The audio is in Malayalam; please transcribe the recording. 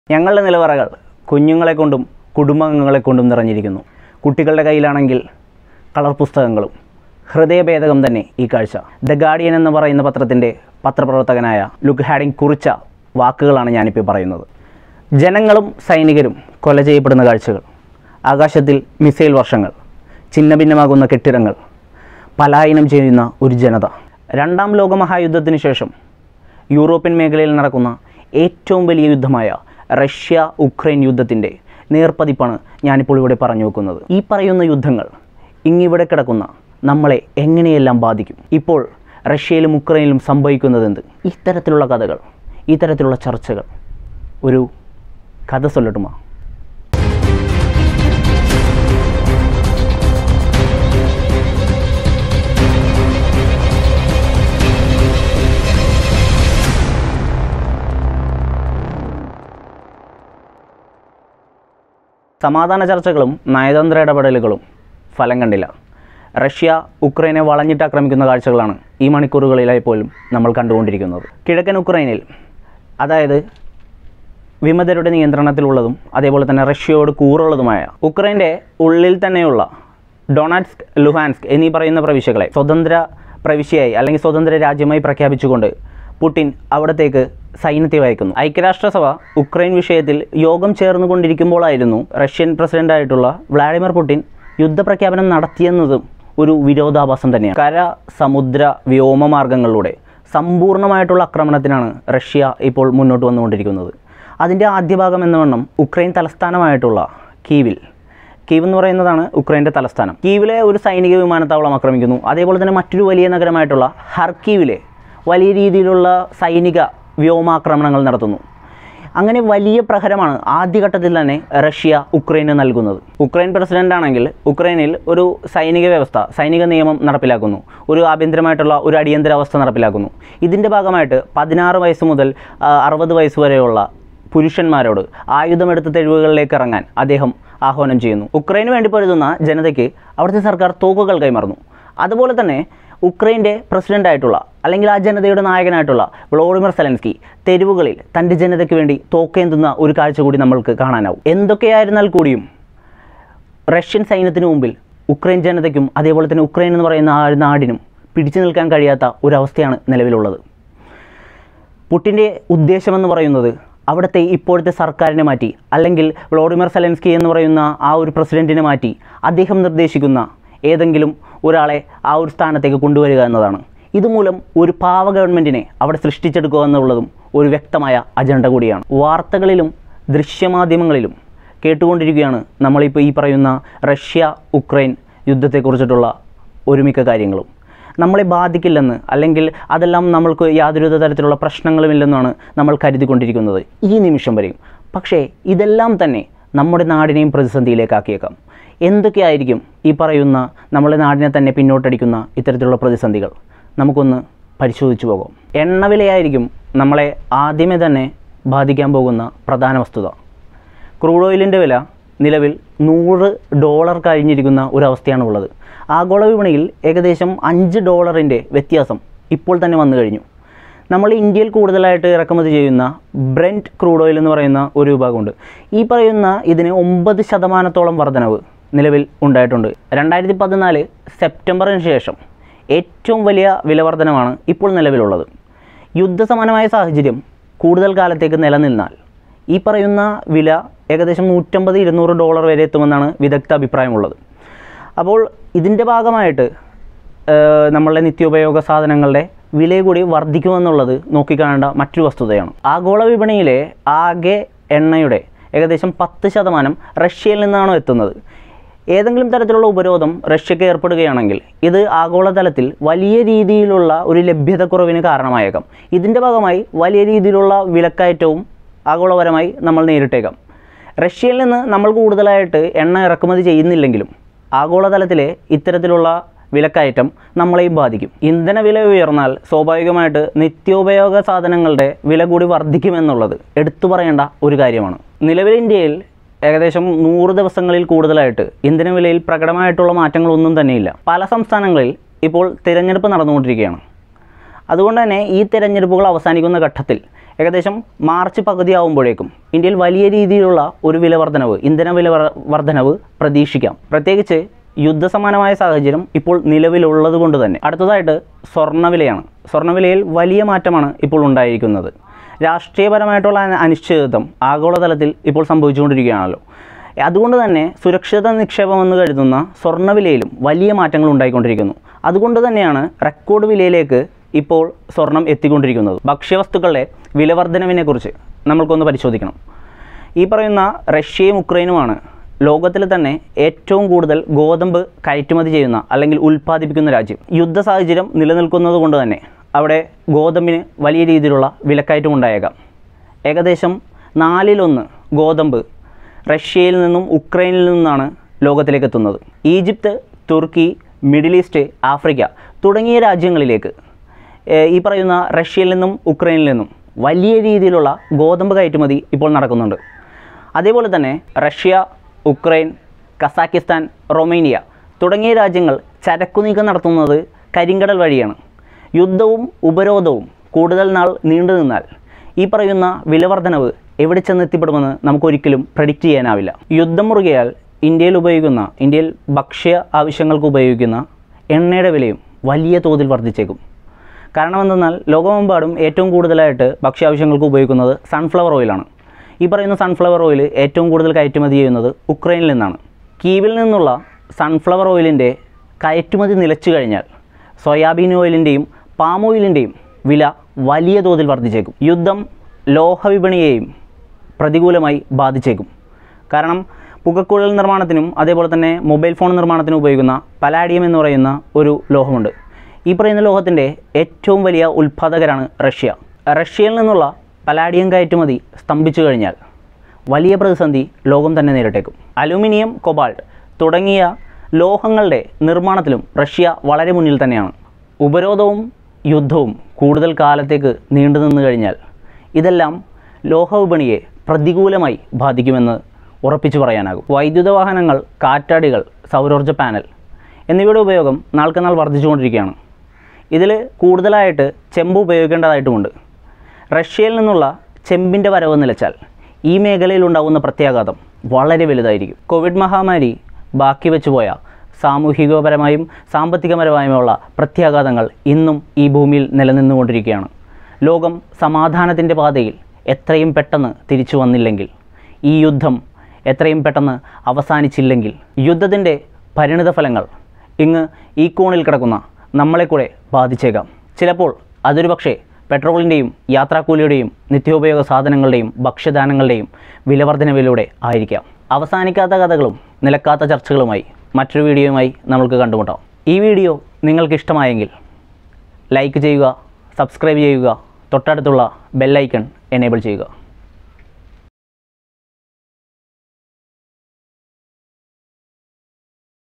ഞങ്ങളുടെ നിലവറകൾ കുഞ്ഞുങ്ങളെ കൊണ്ടും കുടുംബാംഗങ്ങളെ കൊണ്ടും നിറഞ്ഞിരിക്കുന്നു കുട്ടികളുടെ കയ്യിലാണെങ്കിൽ കളർ പുസ്തകങ്ങളും ഹൃദയഭേദകം തന്നെ ഈ കാഴ്ച ദ ഗാർഡിയൻ എന്ന് പറയുന്ന പത്രത്തിൻ്റെ പത്രപ്രവർത്തകനായ ലുക്ക് ഹാഡിങ് കുറിച്ച വാക്കുകളാണ് ഞാനിപ്പോൾ പറയുന്നത് ജനങ്ങളും സൈനികരും കൊല ചെയ്യപ്പെടുന്ന കാഴ്ചകൾ ആകാശത്തിൽ മിസൈൽ വർഷങ്ങൾ ഛിന്നഭിന്നമാകുന്ന കെട്ടിടങ്ങൾ പലായനം ചെയ്യുന്ന ഒരു ജനത രണ്ടാം ലോകമഹായുദ്ധത്തിന് ശേഷം യൂറോപ്യൻ മേഖലയിൽ നടക്കുന്ന ഏറ്റവും വലിയ യുദ്ധമായ റഷ്യ ഉക്രൈൻ യുദ്ധത്തിൻ്റെ നേർപ്പതിപ്പാണ് ഞാനിപ്പോൾ ഇവിടെ പറഞ്ഞു വെക്കുന്നത് ഈ പറയുന്ന യുദ്ധങ്ങൾ ഇങ്ങിവിടെ കിടക്കുന്ന നമ്മളെ എങ്ങനെയെല്ലാം ബാധിക്കും ഇപ്പോൾ റഷ്യയിലും ഉക്രൈനിലും സംഭവിക്കുന്നതെന്ത് ഇത്തരത്തിലുള്ള കഥകൾ ഇത്തരത്തിലുള്ള ചർച്ചകൾ ഒരു കഥ സൊല്ലട്ടുമാ സമാധാന ചർച്ചകളും നയതന്ത്ര ഇടപെടലുകളും ഫലം കണ്ടില്ല റഷ്യ ഉക്രൈനെ വളഞ്ഞിട്ട് ആക്രമിക്കുന്ന കാഴ്ചകളാണ് ഈ മണിക്കൂറുകളിലായി പോലും നമ്മൾ കണ്ടുകൊണ്ടിരിക്കുന്നത് കിഴക്കൻ ഉക്രൈനിൽ അതായത് വിമതരുടെ നിയന്ത്രണത്തിലുള്ളതും അതേപോലെ തന്നെ റഷ്യയോട് കൂറുള്ളതുമായ ഉക്രൈൻ്റെ ഉള്ളിൽ തന്നെയുള്ള ഡൊണാറ്റ്സ്ക് ലുഹാൻസ്ക് എന്നീ പറയുന്ന പ്രവിശ്യകളെ സ്വതന്ത്ര പ്രവിശ്യയായി അല്ലെങ്കിൽ സ്വതന്ത്ര രാജ്യമായി പ്രഖ്യാപിച്ചുകൊണ്ട് പുടിൻ അവിടത്തേക്ക് സൈന്യത്തെ അയക്കുന്നു ഐക്യരാഷ്ട്രസഭ ഉക്രൈൻ വിഷയത്തിൽ യോഗം ചേർന്നുകൊണ്ടിരിക്കുമ്പോഴായിരുന്നു റഷ്യൻ പ്രസിഡന്റായിട്ടുള്ള വ്ളാഡിമിർ പുടിൻ യുദ്ധപ്രഖ്യാപനം നടത്തിയെന്നതും ഒരു വിരോധാഭാസം തന്നെയാണ് കര സമുദ്ര വ്യോമ മാർഗങ്ങളിലൂടെ സമ്പൂർണ്ണമായിട്ടുള്ള ആക്രമണത്തിനാണ് റഷ്യ ഇപ്പോൾ മുന്നോട്ട് വന്നുകൊണ്ടിരിക്കുന്നത് അതിൻ്റെ ആദ്യ ഭാഗം എന്ന വണ്ണം ഉക്രൈൻ തലസ്ഥാനമായിട്ടുള്ള കീവിൽ കീവ് എന്ന് പറയുന്നതാണ് ഉക്രൈൻ്റെ തലസ്ഥാനം കീവിലെ ഒരു സൈനിക വിമാനത്താവളം ആക്രമിക്കുന്നു അതേപോലെ തന്നെ മറ്റൊരു വലിയ നഗരമായിട്ടുള്ള ഹർക്കീവിലെ വലിയ രീതിയിലുള്ള സൈനിക വ്യോമാക്രമണങ്ങൾ നടത്തുന്നു അങ്ങനെ വലിയ പ്രഹരമാണ് ആദ്യഘട്ടത്തിൽ തന്നെ റഷ്യ ഉക്രൈന് നൽകുന്നത് ഉക്രൈൻ പ്രസിഡന്റ് ആണെങ്കിൽ ഉക്രൈനിൽ ഒരു സൈനിക വ്യവസ്ഥ സൈനിക നിയമം നടപ്പിലാക്കുന്നു ഒരു ആഭ്യന്തരമായിട്ടുള്ള ഒരു അടിയന്തരാവസ്ഥ നടപ്പിലാക്കുന്നു ഇതിൻ്റെ ഭാഗമായിട്ട് പതിനാറ് വയസ്സ് മുതൽ ആ, അറുപത് വയസ്സ് വരെയുള്ള പുരുഷന്മാരോട് ആയുധമെടുത്ത് തെരുവുകളിലേക്ക് ഇറങ്ങാൻ അദ്ദേഹം ആഹ്വാനം ചെയ്യുന്നു ഉക്രൈന് വേണ്ടി പൊരുതുന്ന ജനതയ്ക്ക് അവിടുത്തെ സർക്കാർ തോക്കുകൾ കൈമാറുന്നു അതുപോലെ തന്നെ ഉക്രൈൻ്റെ പ്രസിഡൻ്റായിട്ടുള്ള അല്ലെങ്കിൽ ആ ജനതയുടെ നായകനായിട്ടുള്ള വ്ളോഡിമിർ സെലൻസ്കി തെരുവുകളിൽ തൻ്റെ ജനതയ്ക്ക് വേണ്ടി തോക്കേന്തുന്ന ഒരു കാഴ്ച കൂടി നമ്മൾക്ക് കാണാനാവും എന്തൊക്കെയായിരുന്നാൽ കൂടിയും റഷ്യൻ സൈന്യത്തിന് മുമ്പിൽ ഉക്രൈൻ ജനതയ്ക്കും അതേപോലെ തന്നെ ഉക്രൈൻ എന്ന് പറയുന്ന ആ ഒരു നാടിനും പിടിച്ചു നിൽക്കാൻ കഴിയാത്ത ഒരവസ്ഥയാണ് നിലവിലുള്ളത് പുട്ടിൻ്റെ ഉദ്ദേശമെന്ന് പറയുന്നത് അവിടുത്തെ ഇപ്പോഴത്തെ സർക്കാരിനെ മാറ്റി അല്ലെങ്കിൽ വ്ളോഡിമിർ സെലൻസ്കി എന്ന് പറയുന്ന ആ ഒരു പ്രസിഡൻറ്റിനെ മാറ്റി അദ്ദേഹം നിർദ്ദേശിക്കുന്ന ഏതെങ്കിലും ഒരാളെ ആ ഒരു സ്ഥാനത്തേക്ക് കൊണ്ടുവരിക എന്നതാണ് ഇതുമൂലം ഒരു പാവ ഗവൺമെൻറ്റിനെ അവിടെ സൃഷ്ടിച്ചെടുക്കുക എന്നുള്ളതും ഒരു വ്യക്തമായ അജണ്ട കൂടിയാണ് വാർത്തകളിലും ദൃശ്യമാധ്യമങ്ങളിലും കേട്ടുകൊണ്ടിരിക്കുകയാണ് നമ്മളിപ്പോൾ ഈ പറയുന്ന റഷ്യ ഉക്രൈൻ യുദ്ധത്തെക്കുറിച്ചിട്ടുള്ള ഒരുമിക്ക കാര്യങ്ങളും നമ്മളെ ബാധിക്കില്ലെന്ന് അല്ലെങ്കിൽ അതെല്ലാം നമ്മൾക്ക് യാതൊരു തരത്തിലുള്ള പ്രശ്നങ്ങളുമില്ലെന്നാണ് നമ്മൾ കരുതിക്കൊണ്ടിരിക്കുന്നത് ഈ നിമിഷം വരെയും പക്ഷേ ഇതെല്ലാം തന്നെ നമ്മുടെ നാടിനെയും പ്രതിസന്ധിയിലേക്കാക്കിയേക്കാം എന്തൊക്കെയായിരിക്കും ഈ പറയുന്ന നമ്മുടെ നാടിനെ തന്നെ പിന്നോട്ടടിക്കുന്ന ഇത്തരത്തിലുള്ള പ്രതിസന്ധികൾ നമുക്കൊന്ന് പരിശോധിച്ചു പോകാം എണ്ണവിലയായിരിക്കും നമ്മളെ ആദ്യമേ തന്നെ ബാധിക്കാൻ പോകുന്ന പ്രധാന വസ്തുത ക്രൂഡ് ഓയിലിൻ്റെ വില നിലവിൽ നൂറ് ഡോളർ കഴിഞ്ഞിരിക്കുന്ന ഒരവസ്ഥയാണ് ഉള്ളത് ആഗോള വിപണിയിൽ ഏകദേശം അഞ്ച് ഡോളറിൻ്റെ വ്യത്യാസം ഇപ്പോൾ തന്നെ വന്നു കഴിഞ്ഞു നമ്മൾ ഇന്ത്യയിൽ കൂടുതലായിട്ട് ഇറക്കുമതി ചെയ്യുന്ന ബ്രെൻറ്റ് ക്രൂഡ് ഓയിൽ എന്ന് പറയുന്ന ഒരു വിഭാഗമുണ്ട് ഈ പറയുന്ന ഇതിന് ഒമ്പത് ശതമാനത്തോളം വർധനവ് നിലവിൽ ഉണ്ടായിട്ടുണ്ട് രണ്ടായിരത്തി പതിനാല് സെപ്റ്റംബറിന് ശേഷം ഏറ്റവും വലിയ വിലവർധനമാണ് ഇപ്പോൾ നിലവിലുള്ളത് യുദ്ധസമാനമായ സാഹചര്യം കൂടുതൽ കാലത്തേക്ക് നിലനിന്നാൽ ഈ പറയുന്ന വില ഏകദേശം നൂറ്റമ്പത് ഇരുന്നൂറ് ഡോളർ വരെ എത്തുമെന്നാണ് വിദഗ്ധ അഭിപ്രായമുള്ളത് അപ്പോൾ ഇതിൻ്റെ ഭാഗമായിട്ട് ഏഹ്, നമ്മളുടെ നിത്യോപയോഗ സാധനങ്ങളുടെ വില കൂടി വർദ്ധിക്കുമെന്നുള്ളത് നോക്കിക്കാണേണ്ട മറ്റൊരു വസ്തുതയാണ് ആഗോള വിപണിയിലെ ആകെ എണ്ണയുടെ ഏകദേശം പത്ത് ശതമാനം റഷ്യയിൽ നിന്നാണോ എത്തുന്നത് ഏതെങ്കിലും തരത്തിലുള്ള ഉപരോധം റഷ്യക്ക് ഏർപ്പെടുകയാണെങ്കിൽ ഇത് ആഗോളതലത്തിൽ വലിയ രീതിയിലുള്ള ഒരു ലഭ്യതക്കുറവിന് കാരണമായേക്കാം ഇതിൻ്റെ ഭാഗമായി വലിയ രീതിയിലുള്ള വിലക്കയറ്റവും ആഗോളപരമായി നമ്മൾ നേരിട്ടേക്കാം റഷ്യയിൽ നിന്ന് നമ്മൾ കൂടുതലായിട്ട് എണ്ണ ഇറക്കുമതി ചെയ്യുന്നില്ലെങ്കിലും ആഗോളതലത്തിലെ ഇത്തരത്തിലുള്ള വിലക്കയറ്റം നമ്മളെയും ബാധിക്കും ഇന്ധന വില ഉയർന്നാൽ സ്വാഭാവികമായിട്ട് നിത്യോപയോഗ സാധനങ്ങളുടെ വില കൂടി വർദ്ധിക്കുമെന്നുള്ളത് എടുത്തു പറയേണ്ട ഒരു കാര്യമാണ് നിലവിൽ ഇന്ത്യയിൽ ഏകദേശം നൂറ് ദിവസങ്ങളിൽ കൂടുതലായിട്ട് ഇന്ധനവിലയിൽ പ്രകടമായിട്ടുള്ള മാറ്റങ്ങളൊന്നും തന്നെയില്ല പല സംസ്ഥാനങ്ങളിൽ ഇപ്പോൾ തിരഞ്ഞെടുപ്പ് നടന്നുകൊണ്ടിരിക്കുകയാണ് അതുകൊണ്ട് തന്നെ ഈ തിരഞ്ഞെടുപ്പുകൾ അവസാനിക്കുന്ന ഘട്ടത്തിൽ ഏകദേശം മാർച്ച് പകുതി ആകുമ്പോഴേക്കും ഇന്ത്യയിൽ വലിയ രീതിയിലുള്ള ഒരു വില വർധനവ് ഇന്ധന വില വർ- വർധനവ് പ്രതീക്ഷിക്കാം പ്രത്യേകിച്ച് യുദ്ധസമാനമായ സാഹചര്യം ഇപ്പോൾ നിലവിലുള്ളത് കൊണ്ട് തന്നെ അടുത്തതായിട്ട് സ്വർണ്ണവിലയാണ് സ്വർണ്ണവിലയിൽ വലിയ മാറ്റമാണ് ഇപ്പോൾ ഉണ്ടായിരിക്കുന്നത് രാഷ്ട്രീയപരമായിട്ടുള്ള അന- അനിശ്ചിതത്വം ആഗോളതലത്തിൽ ഇപ്പോൾ സംഭവിച്ചുകൊണ്ടിരിക്കുകയാണല്ലോ അതുകൊണ്ട് തന്നെ സുരക്ഷിത നിക്ഷേപമെന്ന് കരുതുന്ന സ്വർണ്ണവിലയിലും വലിയ മാറ്റങ്ങൾ ഉണ്ടായിക്കൊണ്ടിരിക്കുന്നു അതുകൊണ്ട് തന്നെയാണ് റെക്കോർഡ് വിലയിലേക്ക് ഇപ്പോൾ സ്വർണം എത്തിക്കൊണ്ടിരിക്കുന്നത് ഭക്ഷ്യവസ്തുക്കളുടെ വിലവർധനവിനെക്കുറിച്ച് നമ്മൾക്കൊന്ന് പരിശോധിക്കണം ഈ പറയുന്ന റഷ്യയും ഉക്രൈനുമാണ് ലോകത്തിൽ തന്നെ ഏറ്റവും കൂടുതൽ ഗോതമ്പ് കയറ്റുമതി ചെയ്യുന്ന അല്ലെങ്കിൽ ഉൽപ്പാദിപ്പിക്കുന്ന രാജ്യം യുദ്ധ സാഹചര്യം നിലനിൽക്കുന്നത് കൊണ്ട് തന്നെ അവിടെ ഗോതമ്പിന് വലിയ രീതിയിലുള്ള വിലക്കയറ്റം ഉണ്ടായേക്കാം ഏകദേശം നാലിലൊന്ന് ഗോതമ്പ് റഷ്യയിൽ നിന്നും ഉക്രൈനിൽ നിന്നാണ് ലോകത്തിലേക്ക് എത്തുന്നത് ഈജിപ്ത് തുർക്കി മിഡിൽ ഈസ്റ്റ് ആഫ്രിക്ക തുടങ്ങിയ രാജ്യങ്ങളിലേക്ക് ഏഹ് ഈ പറയുന്ന റഷ്യയിൽ നിന്നും ഉക്രൈനിൽ നിന്നും വലിയ രീതിയിലുള്ള ഗോതമ്പ് കയറ്റുമതി ഇപ്പോൾ നടക്കുന്നുണ്ട് അതേപോലെ തന്നെ റഷ്യ ഉക്രൈൻ കസാക്കിസ്ഥാൻ റൊമേനിയ തുടങ്ങിയ രാജ്യങ്ങൾ ചരക്കു നീക്കം നടത്തുന്നത് കരിങ്കടൽ വഴിയാണ് യുദ്ധവും ഉപരോധവും കൂടുതൽ നാൾ നീണ്ടു നിന്നാൽ ഈ പറയുന്ന വിലവർധനവ് എവിടെ ചെന്നെത്തിപ്പെടുമെന്ന് നമുക്കൊരിക്കലും പ്രഡിക്റ്റ് ചെയ്യാനാവില്ല യുദ്ധം മുറുകിയാൽ ഇന്ത്യയിൽ ഉപയോഗിക്കുന്ന ഇന്ത്യയിൽ ഭക്ഷ്യ ആവശ്യങ്ങൾക്ക് ഉപയോഗിക്കുന്ന എണ്ണയുടെ വിലയും വലിയ തോതിൽ വർദ്ധിച്ചേക്കും കാരണം എന്തെന്നാൽ ലോകമെമ്പാടും ഏറ്റവും കൂടുതലായിട്ട് ഭക്ഷ്യാവശ്യങ്ങൾക്ക് ഉപയോഗിക്കുന്നത് സൺഫ്ലവർ ഓയിലാണ് ഈ പറയുന്ന സൺഫ്ലവർ ഓയിൽ ഏറ്റവും കൂടുതൽ കയറ്റുമതി ചെയ്യുന്നത് ഉക്രൈനിൽ നിന്നാണ് കീവിൽ നിന്നുള്ള സൺഫ്ലവർ ഓയിലിൻ്റെ കയറ്റുമതി നിലച്ചു കഴിഞ്ഞാൽ സോയാബീൻ ഓയിലിൻ്റെയും പാം ഓയിലിൻ്റെയും വില വലിയ തോതിൽ വർദ്ധിച്ചേക്കും യുദ്ധം ലോഹവിപണിയെയും പ്രതികൂലമായി ബാധിച്ചേക്കും കാരണം പുകക്കുഴൽ നിർമ്മാണത്തിനും അതേപോലെ തന്നെ മൊബൈൽ ഫോൺ നിർമ്മാണത്തിനും ഉപയോഗിക്കുന്ന പലാഡിയം എന്ന് പറയുന്ന ഒരു ലോഹമുണ്ട് ഈ പറയുന്ന ലോഹത്തിൻ്റെ ഏറ്റവും വലിയ ഉൽപ്പാദകരാണ് റഷ്യ റഷ്യയിൽ നിന്നുള്ള പലാഡിയം കയറ്റുമതി സ്തംഭിച്ചു കഴിഞ്ഞാൽ വലിയ പ്രതിസന്ധി ലോകം തന്നെ നേരിട്ടേക്കും അലുമിനിയം കൊബാൾട്ട് തുടങ്ങിയ ലോഹങ്ങളുടെ നിർമ്മാണത്തിലും റഷ്യ വളരെ മുന്നിൽ തന്നെയാണ് ഉപരോധവും യുദ്ധവും കൂടുതൽ കാലത്തേക്ക് നീണ്ടു നിന്നു കഴിഞ്ഞാൽ ഇതെല്ലാം ലോഹവിപണിയെ പ്രതികൂലമായി ബാധിക്കുമെന്ന് ഉറപ്പിച്ചു പറയാനാകും വൈദ്യുത വാഹനങ്ങൾ കാറ്റാടികൾ സൗരോർജ്ജ പാനൽ എന്നിവയുടെ ഉപയോഗം നാൾക്കുനാൾ വർദ്ധിച്ചുകൊണ്ടിരിക്കുകയാണ് ഇതിൽ കൂടുതലായിട്ട് ചെമ്പ് ഉപയോഗിക്കേണ്ടതായിട്ടുമുണ്ട് റഷ്യയിൽ നിന്നുള്ള ചെമ്പിൻ്റെ വരവ് നിലച്ചാൽ ഈ മേഖലയിൽ ഉണ്ടാകുന്ന പ്രത്യാഘാതം വളരെ വലുതായിരിക്കും കോവിഡ് മഹാമാരി ബാക്കി വെച്ചുപോയ സാമൂഹികപരമായും സാമ്പത്തികപരമായുമുള്ള പ്രത്യാഘാതങ്ങൾ ഇന്നും ഈ ഭൂമിയിൽ നിലനിന്നുകൊണ്ടിരിക്കുകയാണ് ലോകം സമാധാനത്തിൻ്റെ പാതയിൽ എത്രയും പെട്ടെന്ന് തിരിച്ചു വന്നില്ലെങ്കിൽ ഈ യുദ്ധം എത്രയും പെട്ടെന്ന് അവസാനിച്ചില്ലെങ്കിൽ യുദ്ധത്തിൻ്റെ പരിണിത ഫലങ്ങൾ ഇങ്ങ് ഈ കോണിൽ കിടക്കുന്ന നമ്മളെ കൂടെ ബാധിച്ചേക്കാം ചിലപ്പോൾ അതൊരു പക്ഷേ പെട്രോളിൻ്റെയും യാത്രാക്കൂലിയുടെയും നിത്യോപയോഗ സാധനങ്ങളുടെയും ഭക്ഷ്യധാനങ്ങളുടെയും വിലവർധനവിലൂടെ ആയിരിക്കാം അവസാനിക്കാത്ത കഥകളും നിലക്കാത്ത ചർച്ചകളുമായി മറ്റൊരു വീഡിയോയുമായി നമ്മൾക്ക് കണ്ടുമുട്ടാം ഈ വീഡിയോ നിങ്ങൾക്ക് ഇഷ്ടമായെങ്കിൽ ലൈക്ക് ചെയ്യുക സബ്സ്ക്രൈബ് ചെയ്യുക തൊട്ടടുത്തുള്ള ബെല്ലൈക്കൺ എനേബിൾ ചെയ്യുക